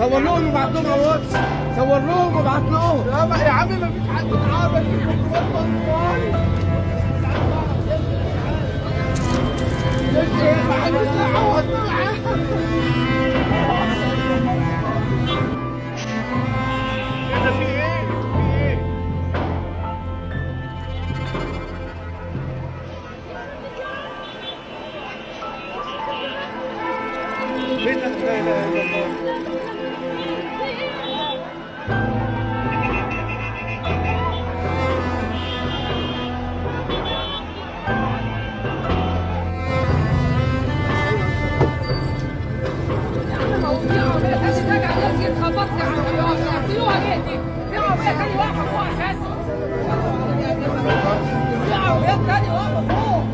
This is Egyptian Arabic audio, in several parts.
صور لهم وابعت لهم على الواتس صور لهم وابعت لهم لا ما- يا عم ما فيش حد اتعامل في الميكروفون مصوري ما حدش يعوض معاه كده في ايه؟ في ايه؟ ايه ده؟ لا اله الا الله في عربية تانية تانية على اليمين خبطت عربيات يقفلوها جدي في عربية تانية واقفة فوق أساسا في عربيات تانية واقفة فوق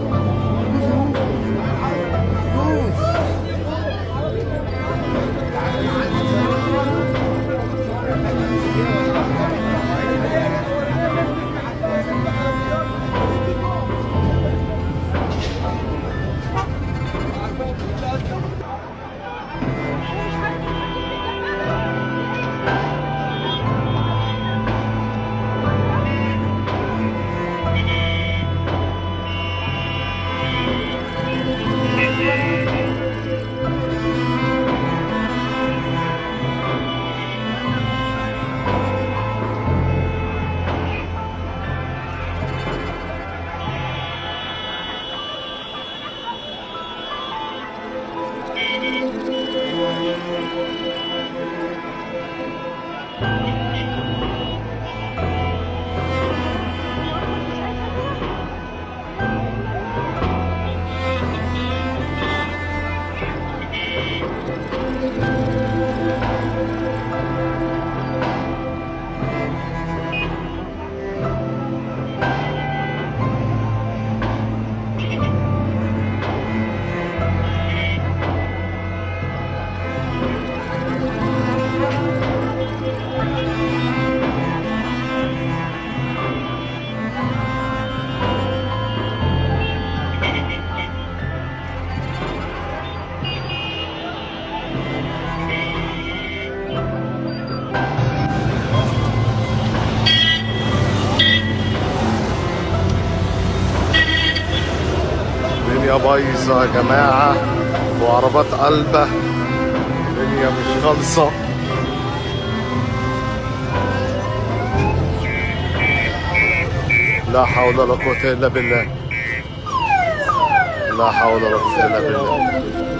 الدنيا بايظة يا جماعة وعربات قلبة الدنيا مش خالصة لا حول ولا قوة إلا بالله لا حول ولا قوة إلا بالله